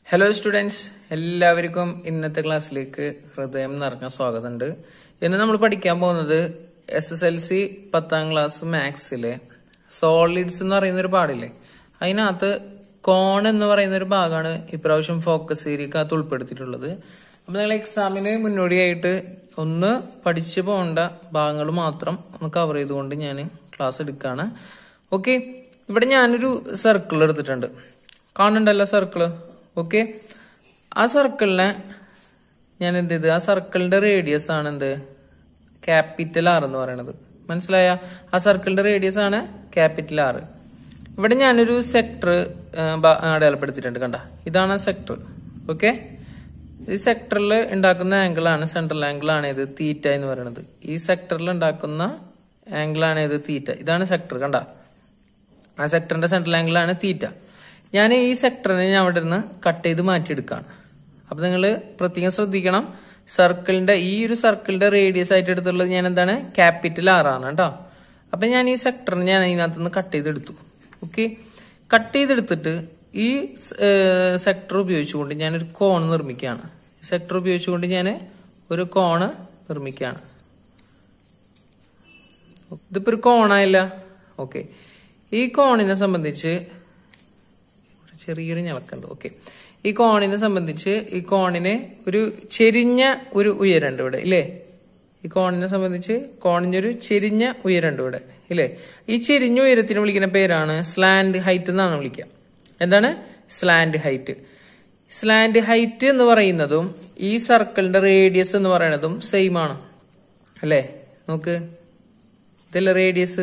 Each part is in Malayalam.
ഹലോ സ്റ്റുഡൻസ് എല്ലാവർക്കും ഇന്നത്തെ ക്ലാസ്സിലേക്ക് ഹൃദയം നിറഞ്ഞ സ്വാഗതമുണ്ട് ഇന്ന് നമ്മൾ പഠിക്കാൻ പോകുന്നത് എസ് എസ് എൽ സി പത്താം ക്ലാസ് മാത്സിലെ സോളിഡ്സ് എന്ന് പറയുന്ന ഒരു പാടില്ലേ അതിനകത്ത് കോൺ എന്ന് പറയുന്ന ഒരു ഭാഗമാണ് ഇപ്രാവശ്യം ഫോക്കസ് ഏരിയക്കകത്ത് ഉൾപ്പെടുത്തിയിട്ടുള്ളത് അപ്പൊ നിങ്ങൾ എക്സാമിന് മുന്നോടിയായിട്ട് ഒന്ന് പഠിച്ചു പോകേണ്ട ഭാഗങ്ങൾ മാത്രം ഒന്ന് കവർ ചെയ്തുകൊണ്ട് ഞാൻ ക്ലാസ് എടുക്കുകയാണ് ഓക്കെ ഇവിടെ ഞാനൊരു സർക്കിൾ എടുത്തിട്ടുണ്ട് കാണുന്നുണ്ടല്ലോ സർക്കിള് ഓക്കെ ആ സർക്കിളിനെ ഞാൻ എന്ത് ചെയ്ത് ആ സർക്കിളിന്റെ റേഡിയസ് ആണ് എന്ത് ക്യാപിറ്റൽ ആർ എന്ന് പറയുന്നത് മനസ്സിലായ ആ സർക്കിളിന്റെ റേഡിയസ് ആണ് ക്യാപിറ്റൽ ആർ ഇവിടെ ഞാനൊരു സെക്ടർ അടയാളപ്പെടുത്തിയിട്ടുണ്ട് കണ്ട ഇതാണ് സെക്ടർ ഓക്കെ ഈ സെക്ടറിൽ ഉണ്ടാക്കുന്ന ആംഗിൾ ആണ് സെൻട്രൽ ആംഗിൾ ആണ് ഇത് തീറ്റ എന്ന് പറയുന്നത് ഈ സെക്ടറിൽ ഉണ്ടാക്കുന്ന ആംഗിൾ ആണ് ഇത് തീറ്റ ഇതാണ് സെക്ടർ കണ്ട ആ സെക്ടറിന്റെ സെൻട്രൽ ആംഗിൾ ആണ് തീറ്റ ഞാൻ ഈ സെക്ടറിനെ ഞാൻ അവിടെ നിന്ന് കട്ട് ചെയ്ത് മാറ്റിയെടുക്കുകയാണ് അപ്പൊ നിങ്ങൾ പ്രത്യേകം ശ്രദ്ധിക്കണം സർക്കിളിന്റെ ഈ ഒരു സർക്കിളിന്റെ റേഡിയസ് ആയിട്ട് എടുത്തുള്ളത് ഞാൻ എന്താണ് ക്യാപിറ്റൽ ആർ ആണ് കേട്ടോ അപ്പൊ ഞാൻ ഈ സെക്ടറിനെ ഞാൻ അതിനകത്ത് നിന്ന് കട്ട് ചെയ്തെടുത്തു ഓക്കെ കട്ട് ചെയ്തെടുത്തിട്ട് ഈ സെക്ടർ ഉപയോഗിച്ചുകൊണ്ട് ഞാനൊരു കോൺ നിർമ്മിക്കുകയാണ് സെക്ടർ ഉപയോഗിച്ചുകൊണ്ട് ഞാൻ ഒരു കോണ് നിർമ്മിക്കുകയാണ് ഇതിപ്പോ ഒരു കോണായില്ല ഓക്കെ ഈ കോണിനെ സംബന്ധിച്ച് ഇവിടെ ചെറിയൊരു ഞളക്കുണ്ട് ഓക്കെ ഈ കോണിനെ സംബന്ധിച്ച് ഈ കോണിന് ഒരു ചെരിഞ്ഞ ഒരു ഉയരണ്ട് ഇവിടെ ഇല്ലേ ഈ കോണിനെ സംബന്ധിച്ച് കോണിനൊരു ചെരിഞ്ഞ ഉയരണ്ട് ഇവിടെ ഇല്ലേ ഈ ചെരിഞ്ഞ ഉയരത്തിന് വിളിക്കുന്ന പേരാണ് സ്ലാൻഡ് ഹൈറ്റ് എന്നാണ് വിളിക്കുക എന്താണ് സ്ലാൻഡ് ഹൈറ്റ് സ്ലാൻഡ് ഹൈറ്റ് എന്ന് പറയുന്നതും ഈ സർക്കിളിന്റെ റേഡിയസ് എന്ന് പറയുന്നതും സെയിം ആണ് അല്ലേ നോക്ക് ഇതല്ലേ റേഡിയസ്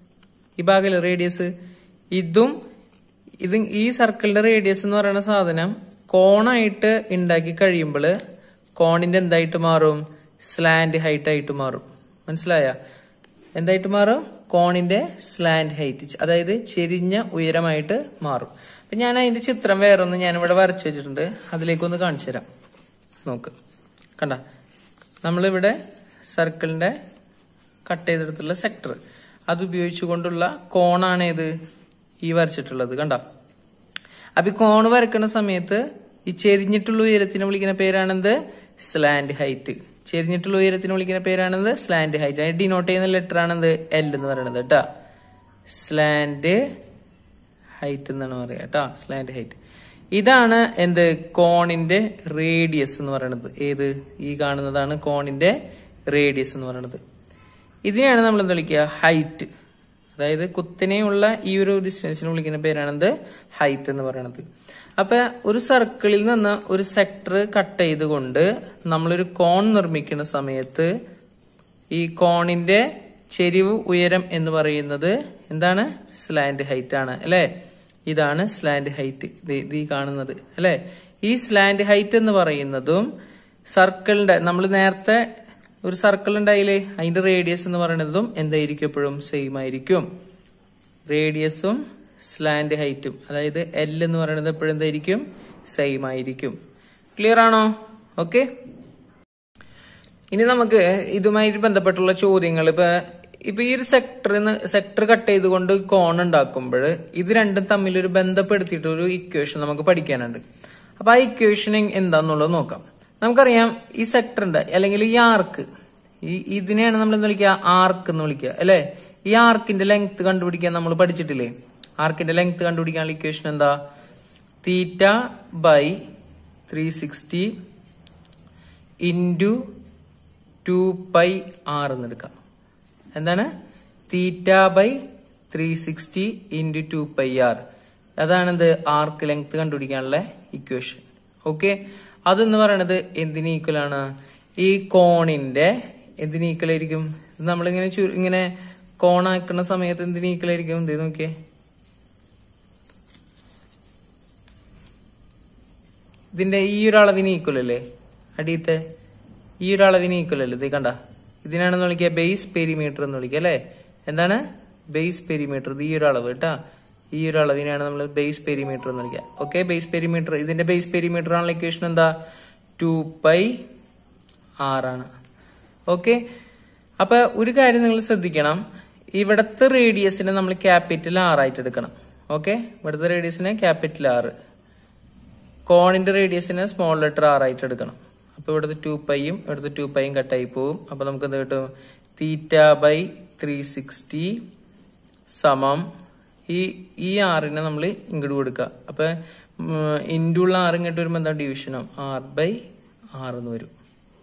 ഈ ഭാഗല്ലേ റേഡിയസ് ഇതും ഇത് ഈ സർക്കിളിന്റെ റേഡിയസ് എന്ന് പറയുന്ന സാധനം കോണായിട്ട് ഉണ്ടാക്കി കഴിയുമ്പോൾ കോണിന്റെ എന്തായിട്ട് മാറും സ്ലാൻഡ് ഹൈറ്റ് ആയിട്ട് മാറും മനസ്സിലായ എന്തായിട്ട് മാറും കോണിന്റെ സ്ലാൻഡ് ഹൈറ്റ് അതായത് ചെരിഞ്ഞ ഉയരമായിട്ട് മാറും അപ്പൊ ഞാൻ അതിന്റെ ചിത്രം വേറൊന്ന് ഞാൻ ഇവിടെ വരച്ചു വെച്ചിട്ടുണ്ട് അതിലേക്കൊന്ന് കാണിച്ചു തരാം നോക്ക് കണ്ട നമ്മളിവിടെ സർക്കിളിന്റെ കട്ട് ചെയ്തെടുത്തുള്ള സെക്ടർ അത് ഉപയോഗിച്ചുകൊണ്ടുള്ള കോണാണ് ഏത് ഈ വരച്ചിട്ടുള്ളത് കണ്ട അപ്പൊ ഈ കോണ് വരക്കുന്ന സമയത്ത് ഈ ചെരിഞ്ഞിട്ടുള്ള ഉയരത്തിനെ വിളിക്കുന്ന പേരാണെന്ത് സ്ലാൻഡ് ഹൈറ്റ് ചെരിഞ്ഞിട്ടുള്ള ഉയരത്തിനെ വിളിക്കുന്ന പേരാണെന്ത് സ്ലാൻഡ് ഹൈറ്റ് അതിന് ഡിനോട്ട് ചെയ്യുന്ന ലെറ്റർ ആണെന്ത് എൽ എന്ന് പറയുന്നത് കേട്ടാ സ്ലാൻഡ് ഹൈറ്റ് എന്നാണ് പറയുക കേട്ടാ സ്ലാൻഡ് ഹൈറ്റ് ഇതാണ് എന്ത് കോണിന്റെ റേഡിയസ് എന്ന് പറയുന്നത് ഏത് ഈ കാണുന്നതാണ് കോണിന്റെ റേഡിയസ് എന്ന് പറയുന്നത് ഇതിനെയാണ് നമ്മൾ എന്താ വിളിക്കുക ഹൈറ്റ് അതായത് കുത്തനെയുള്ള ഈ ഒരു ഡിസ്റ്റൻസിന് വിളിക്കുന്ന പേരാണെന്ത് ഹൈറ്റ് എന്ന് പറയുന്നത് അപ്പൊ ഒരു സർക്കിളിൽ നിന്ന് ഒരു സെക്ടർ കട്ട് ചെയ്തുകൊണ്ട് നമ്മളൊരു കോൺ നിർമ്മിക്കുന്ന സമയത്ത് ഈ കോണിന്റെ ചെരിവ് ഉയരം എന്ന് പറയുന്നത് എന്താണ് സ്ലാൻഡ് ഹൈറ്റ് ആണ് അല്ലെ ഇതാണ് സ്ലാൻഡ് ഹൈറ്റ് ഇത് ഈ കാണുന്നത് അല്ലെ ഈ സ്ലാൻഡ് ഹൈറ്റ് എന്ന് പറയുന്നതും സർക്കിളിന്റെ നമ്മൾ നേരത്തെ ഒരു സർക്കിൾ ഉണ്ടായില്ലേ അതിന്റെ റേഡിയസ് എന്ന് പറയുന്നതും എന്തായിരിക്കും എപ്പോഴും സെയിം ആയിരിക്കും റേഡിയസും സ്ലാൻഡ് ഹൈറ്റും അതായത് എൽ എന്ന് പറയുന്നത് എപ്പോഴും എന്തായിരിക്കും സെയിം ആയിരിക്കും ക്ലിയർ ആണോ ഓക്കെ ഇനി നമുക്ക് ഇതുമായിട്ട് ബന്ധപ്പെട്ടുള്ള ചോദ്യങ്ങൾ ഇപ്പൊ ഇപ്പൊ ഈ ഒരു സെക്ടറിന്ന് സെക്ടർ കട്ട് ചെയ്തുകൊണ്ട് കോൺ ഉണ്ടാക്കുമ്പോൾ ഇത് രണ്ടും തമ്മിൽ ഒരു ബന്ധപ്പെടുത്തിയിട്ട് ഒരു ഇക്വേഷൻ നമുക്ക് പഠിക്കാനുണ്ട് അപ്പൊ ആ ഇക്വേഷൻ എന്താന്നുള്ളത് നോക്കാം നമുക്കറിയാം ഈ സെക്ടർ ഉണ്ട് അല്ലെങ്കിൽ ഈ ആർക്ക് ഈ ഇതിനെയാണ് നമ്മൾ എന്താ വിളിക്കുക ആർക്ക് എന്ന് വിളിക്കുക അല്ലെ ഈ ആർക്കിന്റെ ലെങ്ത് കണ്ടുപിടിക്കാൻ നമ്മൾ പഠിച്ചിട്ടില്ലേ ആർക്കിന്റെ ലെങ്ത് കണ്ടുപിടിക്കാനുള്ള ഇക്വേഷൻ എന്താ theta by three sixty into two pi R എന്ന് എടുക്കാം എന്താണ് theta by three sixty into two pi R അതാണെന്ത് ആർക്ക് ലെങ്ത് കണ്ടുപിടിക്കാനുള്ള ഇക്വേഷൻ ഓക്കെ അതെന്ന് പറയണത് എന്തിന് ഈക്വൽ ആണ് ഈ കോണിന്റെ എന്തിന് ഈക്വൽ ആയിരിക്കും നമ്മളിങ്ങനെ ഇങ്ങനെ കോണാക്കുന്ന സമയത്ത് എന്തിന് ഈക്വൽ ആയിരിക്കും എന്ത് നോക്കിയേ ഇതിന്റെ ഈ ഒരു അളവിന് ഈക്വൽ അല്ലേ അടിയത്തെ ഈ ഒരു അളവിന് ഈക്വൽ അല്ലേ ഇത് കണ്ട ഇതിനാണെന്ന് വിളിക്കുക ബേസ് പെരിമീറ്റർ എന്ന് വിളിക്കുക അല്ലെ എന്താണ് ബേസ് പെരിമീറ്റർ ഇത് ഈ ഒരു അളവ് കേട്ടാ ഈ ഒരു അളവിനാണ് നമ്മൾ ബേസ് പെരിമീറ്റർ എന്ന് വിളിക്കുക ഓക്കെ ബേസ് പെരിമീറ്റർ ഇതിന്റെ ബേസ് പെരിമീറ്റർ ആണുള്ള ഇക്വേഷൻ എന്താ ടു പൈ ആറാണ് ഓക്കെ അപ്പൊ ഒരു കാര്യം നിങ്ങൾ ശ്രദ്ധിക്കണം ഇവിടത്തെ റേഡിയസിനെ നമ്മൾ ക്യാപിറ്റൽ ആർ ആയിട്ട് എടുക്കണം ഓക്കെ ഇവിടുത്തെ റേഡിയസിനെ ക്യാപിറ്റൽ ആറ് കോണിന്റെ റേഡിയസിനെ സ്മോൾ ലെറ്റർ ആർ ആയിട്ട് എടുക്കണം അപ്പൊ ഇവിടുത്തെ ടു പൈയും ഇവിടുത്തെ ടു പൈയും കട്ടായി പോവും അപ്പൊ നമുക്ക് എന്ത് കിട്ടും തീറ്റ ബൈ ത്രീ സിക്സ്റ്റി സമം ഈ ഈ ആറിനെ നമ്മൾ ഇങ്ങോട്ട് കൊടുക്കുക അപ്പൊ ഇൻഡുള്ള ആറ് ഇങ്ങോട്ട് വരുമ്പോൾ എന്താ ഡിവിഷനും ആർ ബൈ ആറ് എന്ന് വരും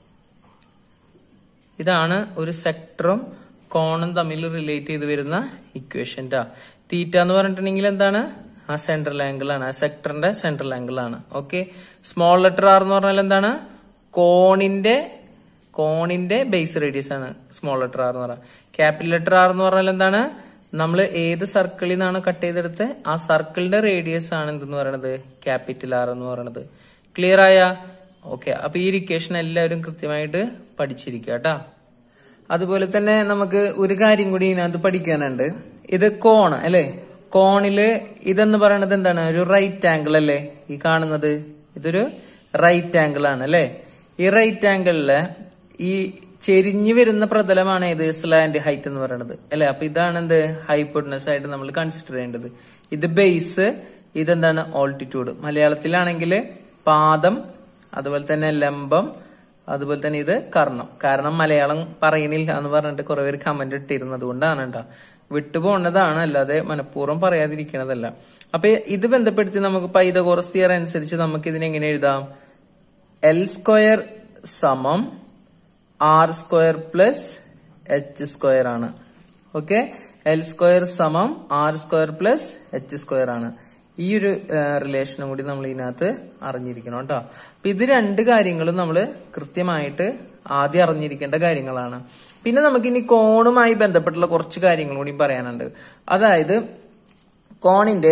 ഇതാണ് ഒരു സെക്ടറും കോണും തമ്മിൽ റിലേറ്റ് ചെയ്ത് വരുന്ന ഇക്വേഷൻ ടാ തീറ്റ എന്ന് പറഞ്ഞിട്ടുണ്ടെങ്കിൽ എന്താണ് ആ സെൻട്രൽ ആംഗിൾ ആണ് ആ സെക്ടറിന്റെ സെൻട്രൽ ആംഗിൾ ആണ് ഓക്കെ സ്മോൾ ലെറ്റർ ആർ എന്ന് പറഞ്ഞാൽ എന്താണ് കോണിന്റെ കോണിന്റെ ബേസ് റേഡിയസ് ആണ് സ്മോൾ ലെറ്റർ ആർ എന്ന് പറയാം ക്യാപിറ്റൽ ലെറ്റർ ആർ എന്ന് പറഞ്ഞാൽ എന്താണ് നമ്മൾ ഏത് സർക്കിളിൽ നിന്നാണ് കട്ട് ചെയ്തെടുത്ത് ആ സർക്കിളിന്റെ റേഡിയസ് ആണ് എന്തെന്ന് പറയണത് ക്യാപിറ്റൽ ആർ എന്ന് പറയണത് ക്ലിയർ ആയ ഓക്കെ അപ്പൊ ഈ ഇക്വേഷൻ എല്ലാവരും കൃത്യമായിട്ട് പഠിച്ചിരിക്കുക കേട്ടാ അതുപോലെ തന്നെ നമുക്ക് ഒരു കാര്യം കൂടി ഇതിനകത്ത് പഠിക്കാനുണ്ട് ഇത് കോൺ അല്ലെ കോണില് ഇതെന്ന് പറയുന്നത് എന്താണ് ഒരു റൈറ്റ് ആംഗിൾ അല്ലേ ഈ കാണുന്നത് ഇതൊരു റൈറ്റ് ആംഗിൾ ആണ് അല്ലെ ഈ റൈറ്റ് ആംഗിളില് ഈ ചെരിഞ്ഞു വരുന്ന പ്രതലമാണ് ഇത് സ്ലാൻഡ് ഹൈറ്റ് എന്ന് പറയുന്നത് അല്ലെ അപ്പൊ ഇതാണ് എന്ത് ഹൈപ്പോട്ടനസ് ആയിട്ട് നമ്മൾ കൺസിഡർ ചെയ്യേണ്ടത് ഇത് ബേസ് ഇതെന്താണ് ഓൾട്ടിറ്റ്യൂഡ് മലയാളത്തിലാണെങ്കിൽ പാദം അതുപോലെ തന്നെ ലംബം അതുപോലെ തന്നെ ഇത് കർണം കാരണം മലയാളം പറയുന്നില്ല എന്ന് പറഞ്ഞിട്ട് കുറെ പേര് കമന്റ് ഇട്ടിരുന്നത് കൊണ്ടാണ് കേട്ടോ വിട്ടുപോകുന്നതാണ് അല്ലാതെ മനഃപൂർവ്വം പറയാതിരിക്കണതല്ല അപ്പൊ ഇത് ബന്ധപ്പെടുത്തി നമുക്ക് പൈതകോറസ് തിയർ അനുസരിച്ച് നമുക്ക് ഇതിനെ എങ്ങനെ എഴുതാം എൽ സ്ക്വയർ സമം R square plus H square ആണ് ഓക്കെ എൽ സ്ക്വയർ സമം R square plus H square ആണ് ഈ ഒരു റിലേഷനും കൂടി നമ്മൾ ഇതിനകത്ത് അറിഞ്ഞിരിക്കണം കേട്ടോ അപ്പൊ ഇത് രണ്ട് കാര്യങ്ങളും നമ്മൾ കൃത്യമായിട്ട് ആദ്യം അറിഞ്ഞിരിക്കേണ്ട കാര്യങ്ങളാണ് പിന്നെ നമുക്ക് ഇനി കോണുമായി ബന്ധപ്പെട്ടുള്ള കുറച്ച് കാര്യങ്ങൾ കൂടി പറയാനുണ്ട് അതായത് കോണിന്റെ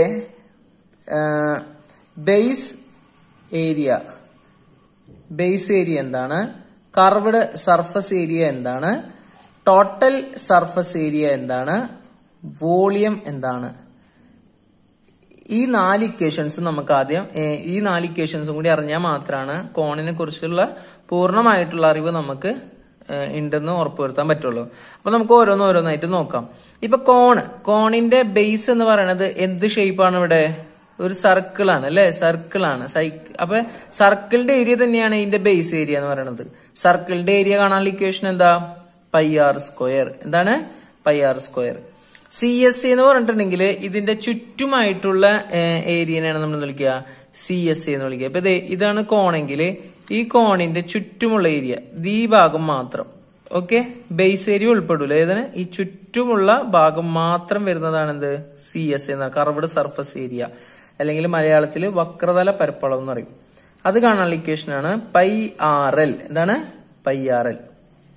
ബേസ് ഏരിയ ബേസ് ഏരിയ എന്താണ് കർവ്ഡ് സർഫസ് ഏരിയ എന്താണ് ടോട്ടൽ സർഫസ് ഏരിയ എന്താണ് വോളിയം എന്താണ് ഈ നാല് ഇക്വേഷൻസ് നമുക്ക് ആദ്യം ഏഹ്, ഈ നാല് ഇക്വേഷൻസും കൂടി അറിഞ്ഞാൽ മാത്രമാണ് കോണിനെ കുറിച്ചുള്ള പൂർണ്ണമായിട്ടുള്ള അറിവ് നമുക്ക് ഏഹ്, ഉണ്ടെന്ന് ഉറപ്പുവരുത്താൻ പറ്റുള്ളൂ അപ്പൊ നമുക്ക് ഓരോന്ന് ഓരോന്നായിട്ട് നോക്കാം ഇപ്പൊ കോണ് കോണിന്റെ ബേസ് എന്ന് പറയുന്നത് എന്ത് ഷേപ്പാണ് ഇവിടെ ഒരു സർക്കിൾ ആണ് അല്ലെ സർക്കിൾ ആണ് സൈക്കിൾ അപ്പൊ സർക്കിളിന്റെ ഏരിയ തന്നെയാണ് ഇതിന്റെ ബേസ് ഏരിയ എന്ന് പറയുന്നത് സർക്കിളിന്റെ ഏരിയ കാണാനുള്ള ഇക്വേഷൻ എന്താ പൈ ആർ സ്ക്വയർ എന്താണ് pi R square C S C എന്ന് പറഞ്ഞിട്ടുണ്ടെങ്കിൽ ഇതിന്റെ ചുറ്റുമായിട്ടുള്ള ഏരിയനെയാണ് നമ്മൾ വിളിക്കുക സി എസ് സി എന്ന് വിളിക്കുക ഇപ്പൊ ദേ ഇതാണ് കോണെങ്കിൽ ഈ കോണിന്റെ ചുറ്റുമുള്ള ഏരിയ ഈ ഭാഗം മാത്രം ഓക്കെ ബേസ് ഏരിയ ഉൾപ്പെടൂല ഏതാണ് ഈ ചുറ്റുമുള്ള ഭാഗം മാത്രം വരുന്നതാണ് എന്ത് സി എസ് എന്ന കർവ്ഡ് സർഫസ് ഏരിയ അല്ലെങ്കിൽ മലയാളത്തിൽ വക്രതല പരപ്പളവ് എന്ന് പറയും അത് കാണാനുള്ള ഇക്വേഷൻ ആണ് പൈ ആർ എൽ എന്താണ് pi R L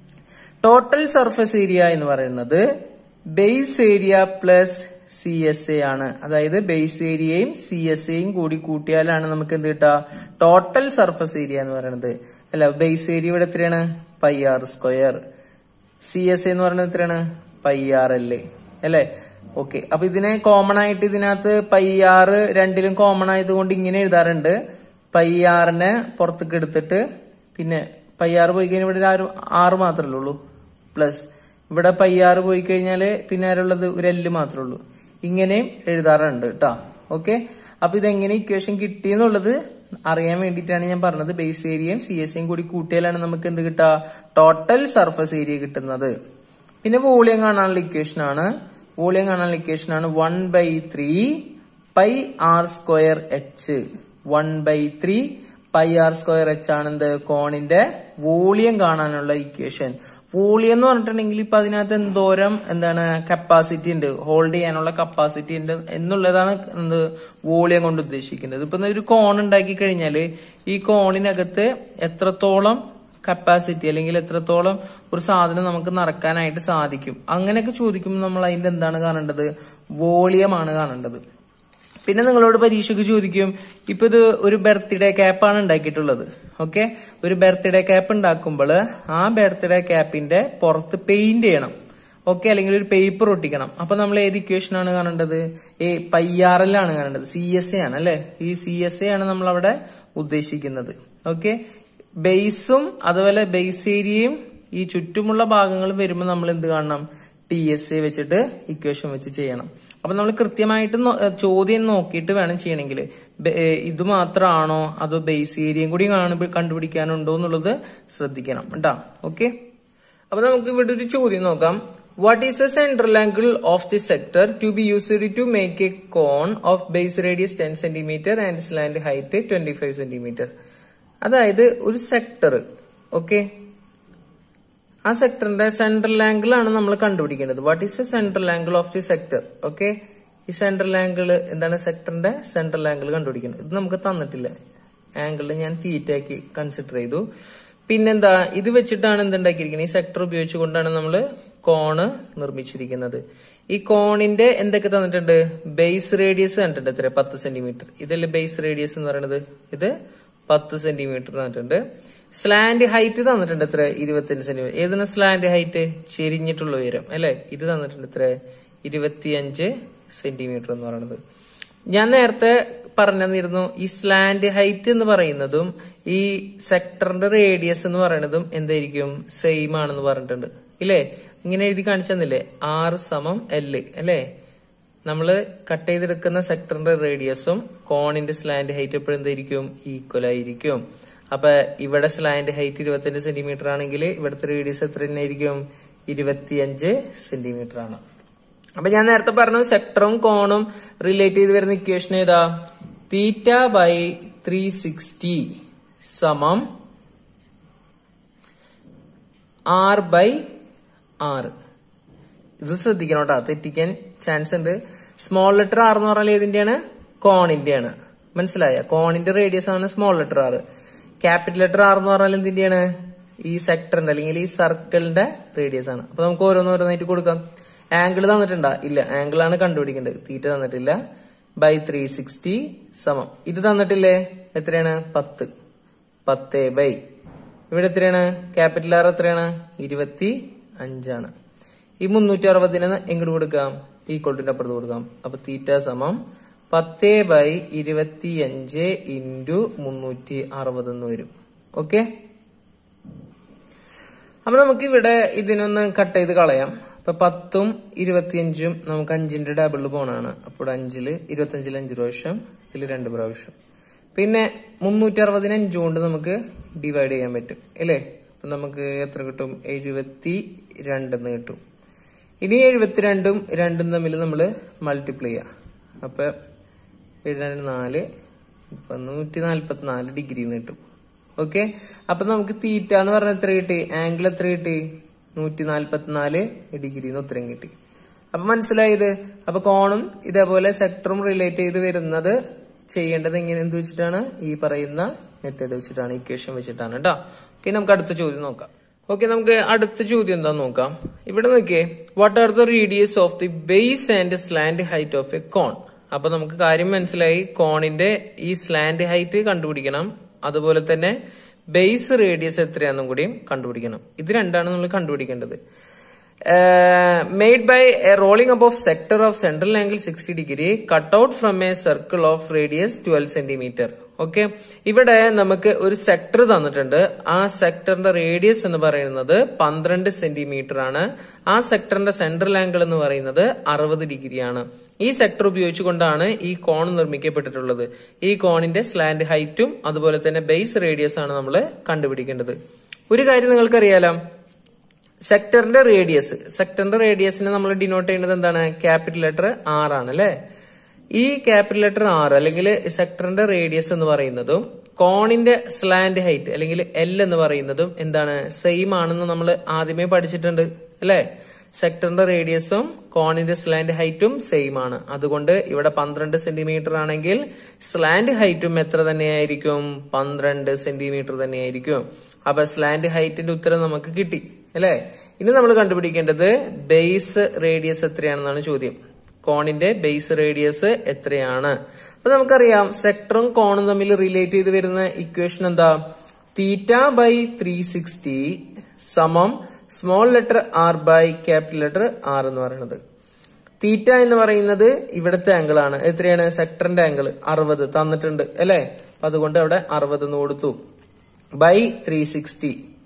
total surface area എന്ന് പറയുന്നത് base area plus C S A ആണ് അതായത് ബേസ് ഏരിയയും സി എസ് എയും കൂടി കൂട്ടിയാലാണ് നമുക്ക് എന്ത് കിട്ടുക ടോട്ടൽ സർഫസ് ഏരിയ എന്ന് പറയുന്നത് അല്ല ബേസ് ഏരിയ ഇവിടെ എത്രയാണ് pi R square C S എന്ന് പറയുന്നത് എത്രയാണ് പൈ ആർ എൽ അല്ലേ ഓക്കെ അപ്പൊ ഇതിനെ കോമൺ ആയിട്ട് ഇതിനകത്ത് പൈ ആർ രണ്ടിലും കോമൺ ആയതുകൊണ്ട് ഇങ്ങനെ എഴുതാറുണ്ട് പൈ ആറിനെ പുറത്തേക്ക് എടുത്തിട്ട് പിന്നെ പൈ ആറ് പോയി കഴിഞ്ഞാൽ ഇവിടെ ഒരു ആറ് ആറ് മാത്രമല്ലേ ഉള്ളൂ പ്ലസ് ഇവിടെ പൈ ആറ് പോയി കഴിഞ്ഞാല് പിന്നെ ആരുള്ളത് ഒരു എല്ല് മാത്രമേ ഉള്ളൂ ഇങ്ങനെയും എഴുതാറുണ്ട് കേട്ടോ ഓക്കെ അപ്പൊ ഇതെങ്ങനെ ഇക്വേഷൻ കിട്ടിയെന്നുള്ളത് അറിയാൻ വേണ്ടിയിട്ടാണ് ഞാൻ പറഞ്ഞത് ബേസ് ഏരിയയും സി എസ് എയും കൂടി കൂട്ടിയാലാണ് നമുക്ക് എന്ത് കിട്ടുക ടോട്ടൽ സർഫസ് ഏരിയ കിട്ടുന്നത് പിന്നെ വോളിയം കാണാനുള്ള ഇക്വേഷൻ ആണ് വോളിയം കാണാനുള്ള ഇക്വേഷൻ ആണ് one by three pi R square H one by three pi R square H ആണ് എന്ത് കോണിന്റെ വോളിയം കാണാനുള്ള ഇക്വേഷൻ വോളിയം എന്ന് പറഞ്ഞിട്ടുണ്ടെങ്കിൽ ഇപ്പൊ അതിനകത്ത് എന്തോരം എന്താണ് കപ്പാസിറ്റി ഉണ്ട് ഹോൾഡ് ചെയ്യാനുള്ള കപ്പാസിറ്റി ഉണ്ട് എന്നുള്ളതാണ് എന്ത് വോളിയം കൊണ്ട് ഉദ്ദേശിക്കുന്നത് ഇപ്പൊ ഒരു കോൺ ഉണ്ടാക്കി കഴിഞ്ഞാല് ഈ കോണിനകത്ത് എത്രത്തോളം കപ്പാസിറ്റി അല്ലെങ്കിൽ എത്രത്തോളം ഒരു സാധനം നമുക്ക് നിറക്കാനായിട്ട് സാധിക്കും അങ്ങനെയൊക്കെ ചോദിക്കുമ്പോൾ നമ്മൾ അതിന്റെ എന്താണ് കാണേണ്ടത് വോളിയമാണ് കാണേണ്ടത് പിന്നെ നിങ്ങളോട് പരീക്ഷയ്ക്ക് ചോദിക്കും ഇപ്പൊ ഇത് ഒരു ബർത്ത്ഡേ ക്യാപ്പാണ് ഉണ്ടാക്കിയിട്ടുള്ളത് ഓക്കെ ഒരു ബർത്ത്ഡേ ക്യാപ്പ് ഉണ്ടാക്കുമ്പോൾ ആ ബർത്ത്ഡേ ക്യാപ്പിന്റെ പുറത്ത് പെയിന്റ് ചെയ്യണം ഓക്കെ അല്ലെങ്കിൽ ഒരു പേപ്പർ ഒട്ടിക്കണം അപ്പൊ നമ്മൾ ഏത് ഇക്വേഷൻ ആണ് കാണേണ്ടത് ഏ പയ്യാറലാണ് കാണേണ്ടത് സി എസ് എ ആണ് അല്ലെ ഈ സി എസ് എ ആണ് നമ്മൾ അവിടെ ഉദ്ദേശിക്കുന്നത് ഓക്കെ ബേസും അതുപോലെ ബേസ് ഏരിയയും ഈ ചുറ്റുമുള്ള ഭാഗങ്ങളും വരുമ്പോൾ നമ്മൾ എന്ത് കാണണം ടി എസ് എ വെച്ചിട്ട് ഇക്വേഷൻ വെച്ച് ചെയ്യണം അപ്പൊ നമ്മൾ കൃത്യമായിട്ട് നോ- ഏഹ് ചോദ്യം നോക്കിയിട്ട് വേണം ചെയ്യണമെങ്കിൽ ബെ- ഏ, ഇത് മാത്രമാണോ അതോ ബേസ് ഏരിയയും കൂടി കാണുമ്പോൾ കണ്ടുപിടിക്കാനുണ്ടോ എന്നുള്ളത് ശ്രദ്ധിക്കണം കേട്ടാ ഓക്കെ അപ്പൊ നമുക്ക് ഇവിടെ ഒരു ചോദ്യം നോക്കാം what is the central angle of the sector to be used to make a cone of base radius ten centimetre and slant height twenty five centimetre അതായത് ഒരു സെക്ടർ ഓക്കെ ആ സെക്ടറിന്റെ സെൻട്രൽ ആംഗിൾ ആണ് നമ്മൾ കണ്ടുപിടിക്കേണ്ടത് what is the central angle of the sector okay ഈ സെൻട്രൽ ആംഗിൾ എന്താണ് സെക്ടറിന്റെ സെൻട്രൽ ആംഗിൾ കണ്ടുപിടിക്കുന്നത് ഇത് നമുക്ക് തന്നിട്ടില്ല ആംഗിൾ ഞാൻ തീറ്റാക്കി കൺസിഡർ ചെയ്തു പിന്നെന്താ ഇത് വെച്ചിട്ടാണ് എന്തുണ്ടാക്കിയിരിക്കുന്നത് ഈ സെക്ടർ ഉപയോഗിച്ചുകൊണ്ടാണ് നമ്മൾ കോണ് നിർമ്മിച്ചിരിക്കുന്നത് ഈ കോണിന്റെ എന്തൊക്കെ തന്നിട്ടുണ്ട് ബേസ് റേഡിയസ് കണ്ടിട്ടുണ്ട് എത്ര പത്ത് സെന്റിമീറ്റർ ഇതല്ലേ ബേസ് റേഡിയസ് എന്ന് പറയുന്നത് ഇത് പത്ത് സെന്റിമീറ്റർ തന്നിട്ടുണ്ട് സ്ലാൻഡ് ഹൈറ്റ് തന്നിട്ടുണ്ട് എത്ര ഇരുപത്തിയഞ്ച് സെന്റിമീറ്റർ ഏതാണ് സ്ലാൻഡ് ഹൈറ്റ് ചെരിഞ്ഞിട്ടുള്ള ഉയരം അല്ലെ ഇത് തന്നിട്ടുണ്ട് എത്ര ഇരുപത്തിയഞ്ച് സെന്റിമീറ്റർ എന്ന് പറയുന്നത് ഞാൻ നേരത്തെ പറഞ്ഞിരുന്നു ഈ സ്ലാൻഡ് ഹൈറ്റ് എന്ന് പറയുന്നതും ഈ സെക്ടറിന്റെ റേഡിയസ് എന്ന് പറയുന്നതും എന്തായിരിക്കും സെയിം ആണെന്ന് പറഞ്ഞിട്ടുണ്ട് ഇല്ലേ ഇങ്ങനെ എഴുതി കാണിച്ചു തന്നില്ലേ ആറ് സമം എല് അല്ലേ നമ്മള് കട്ട് ചെയ്തെടുക്കുന്ന സെക്ടറിന്റെ റേഡിയസും കോണിന്റെ സ്ലാൻഡ് ഹൈറ്റ് എപ്പോഴും എന്തായിരിക്കും ഈക്വൽ ആയിരിക്കും അപ്പൊ ഇവിടെ സ്ലാൻഡ് ഹൈറ്റ് ഇരുപത്തിയഞ്ച് സെന്റിമീറ്റർ ആണെങ്കിൽ ഇവിടുത്തെ റേഡിയസ് എത്ര തന്നെ ആയിരിക്കും ഇരുപത്തിയഞ്ച് സെന്റിമീറ്റർ ആണ് അപ്പൊ ഞാൻ നേരത്തെ പറഞ്ഞു സെക്ടറും കോണും റിലേറ്റ് ചെയ്ത് വരുന്ന ഇക്വേഷൻ ഏതാ തീറ്റ ബൈ ത്രീ സിക്സ്റ്റി സമം ആർ ബൈ ആറ് ഇത് ശ്രദ്ധിക്കണം കേട്ടോ തെറ്റിക്കാൻ ചാൻസ് ഉണ്ട് സ്മോൾ ലെറ്റർ ആർ എന്ന് പറഞ്ഞാൽ ഏതിന്റെയാണ് കോണിന്റെയാണ് മനസ്സിലായ കോണിന്റെ റേഡിയസ് ആണ് small letter R capital letter R എന്ന് പറഞ്ഞാൽ എന്തിന്റെയാണ് ഈ സെക്ടറിന്റെ അല്ലെങ്കിൽ ഈ സർക്കിളിന്റെ റേഡിയസ് ആണ് അപ്പൊ നമുക്ക് ഓരോന്നോരോന്നായിട്ട് കൊടുക്കാം ആംഗിൾ തന്നിട്ടുണ്ടാ ഇല്ല ആംഗിൾ ആണ് കണ്ടുപിടിക്കേണ്ടത് തീറ്റ തന്നിട്ടില്ല ബൈ ത്രീ സിക്സ്റ്റി സമം ഇത് തന്നിട്ടില്ലേ എത്രയാണ് പത്ത് പത്ത് ബൈ ഇവിടെ എത്രയാണ് ക്യാപിറ്റൽ ആർ എത്രയാണ് ഇരുപത്തി അഞ്ചാണ് ഈ മുന്നൂറ്റി അറുപതിന് എങ്ങോട്ട് കൊടുക്കാം ഈക്വൾട്ടിന്റെ അപ്പുറത്ത് കൊടുക്കാം അപ്പൊ തീറ്റ സമം പത്ത് ബൈ ഇരുപത്തിയഞ്ച് ഇൻറ്റു മുന്നൂറ്റി അറുപത് എന്ന് വരും ഓക്കെ അപ്പൊ നമുക്ക് ഇവിടെ ഇതിനൊന്ന് കട്ട് ചെയ്ത് കളയാം അപ്പൊ പത്തും ഇരുപത്തിയഞ്ചും നമുക്ക് അഞ്ചിന്റെ ഡബിൾ പോണാണ് അപ്പോൾ അഞ്ചില് ഇരുപത്തിയഞ്ചിൽ അഞ്ച് പ്രാവശ്യം ഇതിൽ രണ്ട് പ്രാവശ്യം പിന്നെ മുന്നൂറ്റി അറുപതിന് അഞ്ച് കൊണ്ട് നമുക്ക് ഡിവൈഡ് ചെയ്യാൻ പറ്റും അല്ലേ അപ്പൊ നമുക്ക് എത്ര കിട്ടും എഴുപത്തി രണ്ടെന്ന് കിട്ടും ഇനി എഴുപത്തിരണ്ടും രണ്ടും തമ്മിൽ നമ്മൾ മൾട്ടിപ്ലൈ ചെയ്യാം അപ്പൊ എഴുപത്തി നാല് ഇപ്പൊ നൂറ്റി നാല്പത്തി നാല് ഡിഗ്രി കിട്ടും ഓക്കെ അപ്പൊ നമുക്ക് തീറ്റ എന്ന് പറഞ്ഞ എത്ര കിട്ടി ആംഗിൾ എത്ര കിട്ടി നൂറ്റി നാല്പത്തിനാല് ഡിഗ്രി ഉത്തരം കിട്ടി അപ്പൊ മനസ്സിലായത് അപ്പൊ കോണും ഇതേപോലെ സെക്ടറും റിലേറ്റ് ചെയ്ത് വരുന്നത് ചെയ്യേണ്ടത് എങ്ങനെ എന്ത് വെച്ചിട്ടാണ് ഈ പറയുന്ന മെത്തേഡ് വെച്ചിട്ടാണ് ഇക്വേഷൻ വെച്ചിട്ടാണ് കേട്ടോ ഓക്കെ നമുക്ക് അടുത്ത ചോദ്യം നോക്കാം ഓക്കെ നമുക്ക് അടുത്ത ചോദ്യം എന്താ നോക്കാം ഇവിടെ നോക്കിയേ what are the radius of the base and slant height of a cone അപ്പൊ നമുക്ക് കാര്യം മനസ്സിലായി കോണിന്റെ ഈ സ്ലാൻഡ് ഹൈറ്റ് കണ്ടുപിടിക്കണം അതുപോലെ തന്നെ ബേസ് റേഡിയസ് എത്രയാണെന്നും കൂടിയും കണ്ടുപിടിക്കണം ഇത് രണ്ടാണ് നമ്മൾ കണ്ടുപിടിക്കേണ്ടത് made by a rolling up of sector of central angle sixty degree cut out from a circle of radius twelve centimetre okay ഇവിടെ നമുക്ക് ഒരു സെക്ടർ തന്നിട്ടുണ്ട് ആ സെക്ടറിന്റെ റേഡിയസ് എന്ന് പറയുന്നത് പന്ത്രണ്ട് സെന്റിമീറ്റർ ആണ് ആ സെക്ടറിന്റെ സെൻട്രൽ ആംഗിൾ എന്ന് പറയുന്നത് അറുപത് ഡിഗ്രിയാണ് ഈ സെക്ടർ ഉപയോഗിച്ചുകൊണ്ടാണ് ഈ കോൺ നിർമ്മിക്കപ്പെട്ടിട്ടുള്ളത് ഈ കോണിന്റെ സ്ലാൻഡ് ഹൈറ്റും അതുപോലെ തന്നെ ബേസ് റേഡിയസ് ആണ് നമ്മൾ കണ്ടുപിടിക്കേണ്ടത് ഒരു കാര്യം നിങ്ങൾക്കറിയാലോ സെക്ടറിന്റെ റേഡിയസ് സെക്ടറിന്റെ റേഡിയസിനെ നമ്മൾ ഡിനോട്ട് ചെയ്യുന്നത് എന്താണ് ക്യാപിറ്റൽ ലെറ്റർ ആർ ആണ് അല്ലെ ഈ ക്യാപിറ്റൽ ലെറ്റർ ആർ അല്ലെങ്കിൽ സെക്ടറിന്റെ റേഡിയസ് എന്ന് പറയുന്നതും കോണിന്റെ സ്ലാൻഡ് ഹൈറ്റ് അല്ലെങ്കിൽ എൽ എന്ന് പറയുന്നതും എന്താണ് സെയിം ആണെന്ന് നമ്മൾ ആദ്യമേ പഠിച്ചിട്ടുണ്ട് അല്ലെ സെക്ടറിന്റെ റേഡിയസും കോണിന്റെ സ്ലാൻഡ് ഹൈറ്റും സെയിം ആണ് അതുകൊണ്ട് ഇവിടെ പന്ത്രണ്ട് സെന്റിമീറ്റർ ആണെങ്കിൽ സ്ലാൻഡ് ഹൈറ്റും എത്ര തന്നെയായിരിക്കും പന്ത്രണ്ട് സെന്റിമീറ്റർ തന്നെയായിരിക്കും അപ്പൊ സ്ലാൻഡ് ഹൈറ്റിന്റെ ഉത്തരം നമുക്ക് കിട്ടി അല്ലെ ഇനി നമ്മൾ കണ്ടുപിടിക്കേണ്ടത് ബേസ് റേഡിയസ് എത്രയാണെന്നാണ് ചോദ്യം കോണിന്റെ ബേസ് റേഡിയസ് എത്രയാണ് അപ്പൊ നമുക്കറിയാം സെക്ടറും കോണും തമ്മിൽ റിലേറ്റ് ചെയ്ത് വരുന്ന ഇക്വേഷൻ എന്താ തീറ്റ ബൈ ത്രീ സിക്സ്റ്റി സമം small letter R by capital letter R എന്ന് പറയുന്നത് തീറ്റ എന്ന് പറയുന്നത് ഇവിടുത്തെ ആംഗിൾ ആണ് എത്രയാണ് സെക്ടറിന്റെ ആംഗിൾ അറുപത് തന്നിട്ടുണ്ട് അല്ലെ അപ്പൊ അതുകൊണ്ട് അവിടെ അറുപത് എന്ന് കൊടുത്തു ബൈ ത്രീ സിക്സ്റ്റി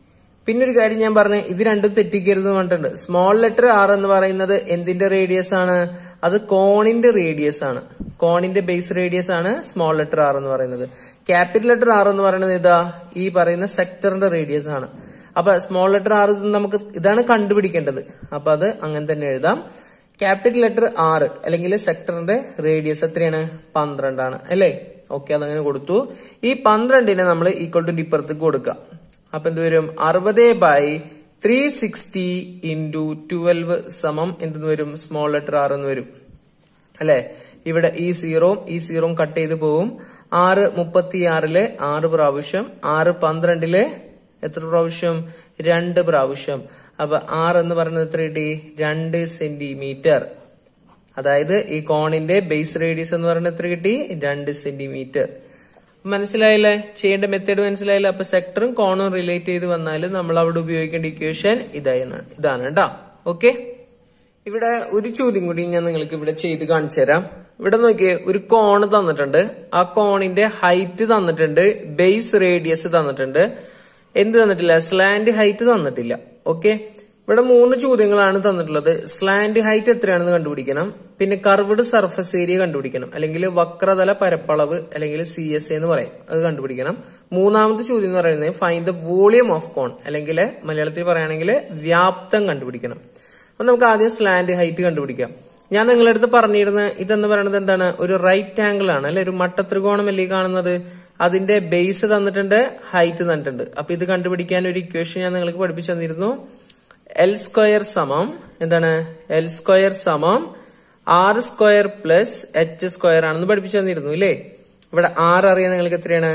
പിന്നെ ഒരു കാര്യം ഞാൻ പറഞ്ഞു ഇത് രണ്ടും തെറ്റിക്കരുത് എന്ന് പറഞ്ഞിട്ടുണ്ട് സ്മോൾ ലെറ്റർ ആർ എന്ന് പറയുന്നത് എന്തിന്റെ റേഡിയസ് ആണ് അത് കോണിന്റെ റേഡിയസ് ആണ് കോണിന്റെ ബേസ് റേഡിയസ് ആണ് സ്മോൾ ലെറ്റർ ആർ എന്ന് പറയുന്നത് ക്യാപിറ്റൽ ലെറ്റർ ആർ എന്ന് പറയുന്നത് ഇതാ ഈ പറയുന്ന സെക്ടറിന്റെ റേഡിയസ് ആണ് അപ്പൊ സ്മോൾ ലെറ്റർ ആർ നമുക്ക് ഇതാണ് കണ്ടുപിടിക്കേണ്ടത് അപ്പൊ അത് അങ്ങനെ തന്നെ എഴുതാം ക്യാപിറ്റൽ ലെറ്റർ ആറ് അല്ലെങ്കിൽ സെക്ടറിന്റെ റേഡിയസ് എത്രയാണ് പന്ത്രണ്ടാണ് അല്ലേ ഓക്കെ അതങ്ങനെ കൊടുത്തു ഈ പന്ത്രണ്ടിനെ നമ്മൾ ഈക്വൽ ടു ഇപ്പുറത്തേക്ക് കൊടുക്കാം അപ്പൊ എന്ത് വരും അറുപത് by three sixty into twelve സമം എന്തെന്ന് വരും സ്മോൾ ലെറ്റർ ആർ എന്ന് വരും അല്ലെ ഇവിടെ ഈ സീറോം ഈ സീറോം കട്ട് ചെയ്ത് പോവും ആറ് മുപ്പത്തിയാറിലെ ആറ് പ്രാവശ്യം ആറ് പന്ത്രണ്ടിലെ എത്ര പ്രാവശ്യം രണ്ട് പ്രാവശ്യം അപ്പൊ ആറ് എന്ന് പറയുന്നത് എത്ര കിട്ടി രണ്ട് സെന്റിമീറ്റർ അതായത് ഈ കോണിന്റെ ബേസ് റേഡിയസ് എന്ന് പറയുന്നത് എത്ര കിട്ടി രണ്ട് സെന്റിമീറ്റർ മനസ്സിലായില്ലേ ചെയ്യേണ്ട മെത്തേഡ് മനസ്സിലായില്ല അപ്പൊ സെക്ടറും കോണും റിലേറ്റ് ചെയ്ത് വന്നാൽ നമ്മൾ അവിടെ ഉപയോഗിക്കേണ്ട ഇക്വേഷൻ ഇതായിരുന്നു ഇതാണ് കേട്ടോ ഓക്കെ ഇവിടെ ഒരു ചോദ്യം കൂടി ഞാൻ നിങ്ങൾക്ക് ഇവിടെ ചെയ്ത് കാണിച്ചു തരാം ഇവിടെ നോക്കിയേ ഒരു കോണ് തന്നിട്ടുണ്ട് ആ കോണിന്റെ ഹൈറ്റ് തന്നിട്ടുണ്ട് ബേസ് റേഡിയസ് തന്നിട്ടുണ്ട് എന്ത് തന്നിട്ടില്ല സ്ലാൻഡ് ഹൈറ്റ് തന്നിട്ടില്ല ഓക്കെ ഇവിടെ മൂന്ന് ചോദ്യങ്ങളാണ് തന്നിട്ടുള്ളത് സ്ലാൻഡ് ഹൈറ്റ് എത്രയാണെന്ന് കണ്ടുപിടിക്കണം പിന്നെ കർവ്ഡ് സർഫസ് ഏരിയ കണ്ടുപിടിക്കണം അല്ലെങ്കിൽ വക്രതല പരപ്പളവ് അല്ലെങ്കിൽ സി എസ് എന്ന് പറയും അത് കണ്ടുപിടിക്കണം മൂന്നാമത്തെ ചോദ്യം എന്ന് പറയുന്നത് find the volume of cone അല്ലെങ്കിൽ മലയാളത്തിൽ പറയുകയാണെങ്കിൽ വ്യാപ്തം കണ്ടുപിടിക്കണം അപ്പൊ നമുക്ക് ആദ്യം സ്ലാൻഡ് ഹൈറ്റ് കണ്ടുപിടിക്കാം ഞാൻ നിങ്ങളുടെ അടുത്ത് പറഞ്ഞിരുന്ന ഇതെന്ന് പറയുന്നത് എന്താണ് ഒരു റൈറ്റ് ആംഗിൾ ആണ് അല്ലെ ഒരു മട്ടത്രികോണം അല്ലേ ഈ കാണുന്നത് അതിന്റെ ബേസ് തന്നിട്ടുണ്ട് ഹൈറ്റ് തന്നിട്ടുണ്ട് അപ്പൊ ഇത് കണ്ടുപിടിക്കാൻ ഒരു ഇക്വേഷൻ ഞാൻ നിങ്ങൾക്ക് പഠിപ്പിച്ചു തന്നിരുന്നു എൽ സ്ക്വയർ സമം എന്താണ് എൽ സ്ക്വയർ സമം R square plus H square ആണെന്ന് പഠിപ്പിച്ചു തന്നിരുന്നു ഇല്ലേ ഇവിടെ ആർ അറിയാൻ നിങ്ങൾക്ക് എത്രയാണ്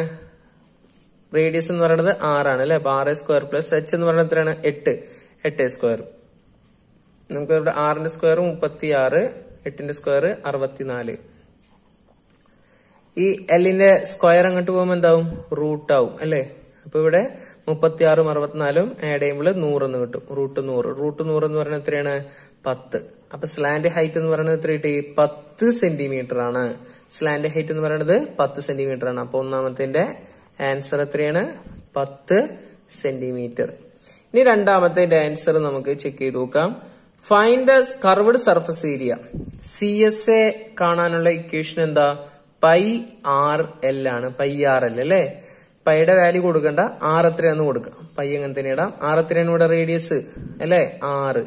റേഡിയസ് എന്ന് പറയുന്നത് ആറാണ് അല്ലെ അപ്പൊ ആറ് സ്ക്വയർ പ്ലസ് എച്ച് എന്ന് പറയുന്നത് എത്രയാണ് എട്ട് എട്ട് സ്ക്വയർ നമുക്ക് ഇവിടെ ആറിന്റെ സ്ക്വയർ മുപ്പത്തി ആറ് എട്ടിന്റെ സ്ക്വയർ അറുപത്തിനാല് ഈ എല്ലിന്റെ സ്ക്വയർ അങ്ങോട്ട് പോകുമ്പോൾ എന്താവും റൂട്ട് ആവും അല്ലേ അപ്പൊ ഇവിടെ മുപ്പത്തി ആറും അറുപത്തിനാലും ആഡ് ചെയ്യുമ്പോൾ നൂറെന്ന് കിട്ടും റൂട്ട് നൂറ് റൂട്ട് നൂറ് എന്ന് പറയുന്നത് എത്രയാണ് പത്ത് അപ്പൊ സ്ലാൻഡ് ഹൈറ്റ് എന്ന് പറയുന്നത് എത്ര കിട്ടി പത്ത് സെന്റിമീറ്റർ ആണ് സ്ലാൻഡ് ഹൈറ്റ് എന്ന് പറയുന്നത് പത്ത് സെന്റിമീറ്റർ ആണ് അപ്പൊ ഒന്നാമത്തിന്റെ ആൻസർ എത്രയാണ് പത്ത് സെന്റിമീറ്റർ ഇനി രണ്ടാമത്തെ ആൻസർ നമുക്ക് ചെക്ക് ചെയ്ത് നോക്കാം find the curved surface area C S A കാണാനുള്ള ഇക്വേഷൻ എന്താ പൈ ആർ എൽ ആണ് പൈ ആർ എൽ അല്ലേ പൈയുടെ വാല്യൂ കൊടുക്കണ്ട ആർ എത്രയാന്ന് കൊടുക്കാം പൈ അങ്ങനെ തന്നെ ഇടാം ആർ എത്രയാണ് ഇവിടെ റേഡിയസ് അല്ലേ ആറ്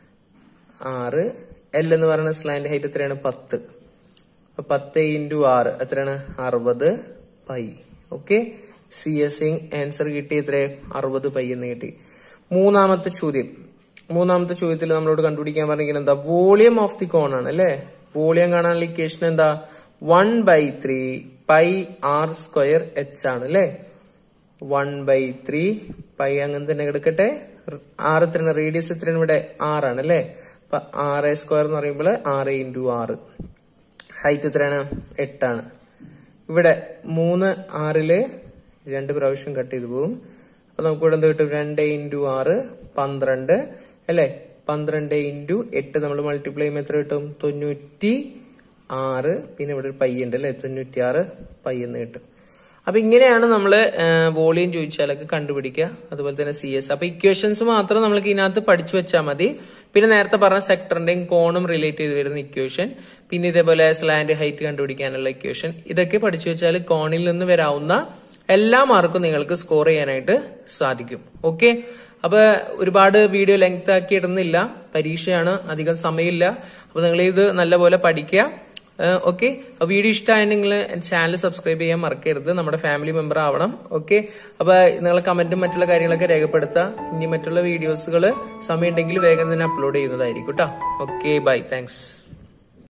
ആറ് എൽ എന്ന് പറയുന്ന സ്ലാൻഡ് ഹൈറ്റ് എത്രയാണ് പത്ത് അപ്പൊ പത്ത് ഇൻറ്റു ആറ് എത്രയാണ് അറുപത് pi okay C S answer കിട്ടി എത്ര അറുപത് പൈ എന്ന് കിട്ടി മൂന്നാമത്തെ ചോദ്യം മൂന്നാമത്തെ ചോദ്യത്തിൽ നമ്മളോട് കണ്ടുപിടിക്കാൻ പറഞ്ഞിരിക്കുന്നത് എന്താ വോളിയം ഓഫ് ദി കോൺ ആണ് അല്ലേ വോളിയം കാണാനുള്ള ഇക്വേഷൻ എന്താ one by three pi R square H ആണ് അല്ലേ വൺ ബൈ ത്രീ പൈ അങ്ങനെ തന്നെ കിടക്കട്ടെ ആറ് എത്രയാണ് റേഡിയസ് എത്രയാണ് ഇവിടെ ആറാണ് അല്ലേ അപ്പൊ ആറ് സ്ക്വയർ എന്ന് പറയുമ്പോൾ ആറ് ഇൻറ്റു ആറ് ഹൈറ്റ് എത്രയാണ് എട്ടാണ് ഇവിടെ മൂന്ന് ആറില് രണ്ട് പ്രാവശ്യം കട്ട് ചെയ്ത് പോകും അപ്പൊ നമുക്ക് ഇവിടെ എന്ത് കിട്ടും രണ്ട് ഇൻറ്റു ആറ് പന്ത്രണ്ട് അല്ലേ പന്ത്രണ്ട് ഇൻറ്റു എട്ട് നമ്മൾ മൾട്ടിപ്ലൈ ചെയ്യുമ്പോൾ എത്ര കിട്ടും തൊണ്ണൂറ്റി ആറ് പിന്നെ ഇവിടെ ഒരു പൈ ഉണ്ട് അല്ലെ തൊണ്ണൂറ്റി ആറ് പൈ എന്ന് കിട്ടും അപ്പൊ ഇങ്ങനെയാണ് നമ്മൾ വോളിയം ചോദിച്ചാലൊക്കെ കണ്ടുപിടിക്കുക അതുപോലെ തന്നെ സി എസ് അപ്പൊ ഇക്വേഷൻസ് മാത്രം നമ്മൾക്ക് ഇതിനകത്ത് പഠിച്ചു വെച്ചാൽ മതി പിന്നെ നേരത്തെ പറഞ്ഞ സെക്ടറിന്റെയും കോണും റിലേറ്റ് ചെയ്ത് വരുന്ന ഇക്വേഷൻ പിന്നെ ഇതേപോലെ സ്ലാൻഡ് ഹൈറ്റ് കണ്ടുപിടിക്കാനുള്ള ഇക്വേഷൻ ഇതൊക്കെ പഠിച്ചു വെച്ചാൽ കോണിൽ നിന്ന് വരാവുന്ന എല്ലാ മാർക്കും നിങ്ങൾക്ക് സ്കോർ ചെയ്യാനായിട്ട് സാധിക്കും ഓക്കെ അപ്പൊ ഒരുപാട് വീഡിയോ ലെങ്ത് ആക്കി ഇടുന്നില്ല പരീക്ഷയാണ് അധികം സമയമില്ല അപ്പൊ നിങ്ങൾ ഇത് നല്ലപോലെ പഠിക്കുക ഓക്കെ വീഡിയോ ഇഷ്ടമായെങ്കിൽ ചാനൽ സബ്സ്ക്രൈബ് ചെയ്യാൻ മറക്കരുത് നമ്മുടെ ഫാമിലി മെമ്പർ ആവണം ഓക്കെ അപ്പൊ നിങ്ങൾ കമന്റും മറ്റുള്ള കാര്യങ്ങളൊക്കെ രേഖപ്പെടുത്താം ഇനി മറ്റുള്ള വീഡിയോസുകൾ സമയമുണ്ടെങ്കിൽ വേഗം തന്നെ അപ്ലോഡ് ചെയ്യുന്നതായിരിക്കും കേട്ടോ ഓക്കെ ബൈ താങ്ക്സ്